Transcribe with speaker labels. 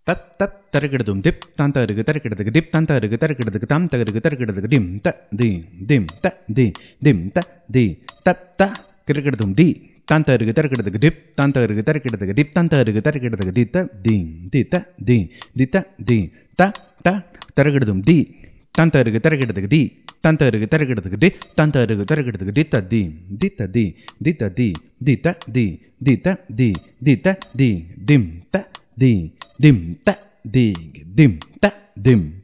Speaker 1: தத் தத் தருகிடதும் திப் தான் தருகு தருகிடதுக்கு டிப் தான் தருகு தருகிடதுக்கு தாம் தருகு தருகிடதுக்கு டிம் த தி திம் த தி திம் த தி தத் த கிருகிடதும் தி தான் தருகு தருகிடதுக்கு டிப் தான் தருகு தருகிடதுக்கு டிப் தான் தருகு தருகிடதுக்கு டி த தி தி த தி தி த தி த த தருகிடதும் தி தான் தருகு தருகிடதுக்கு டி தான் தருகு தருகிடதுக்கு டி தான் தருகு தருகிடதுக்கு டி த தி தி த தி தி த தி தி த தி தி த தி தி த தி டிம் த தி dim ta dig dim ta dim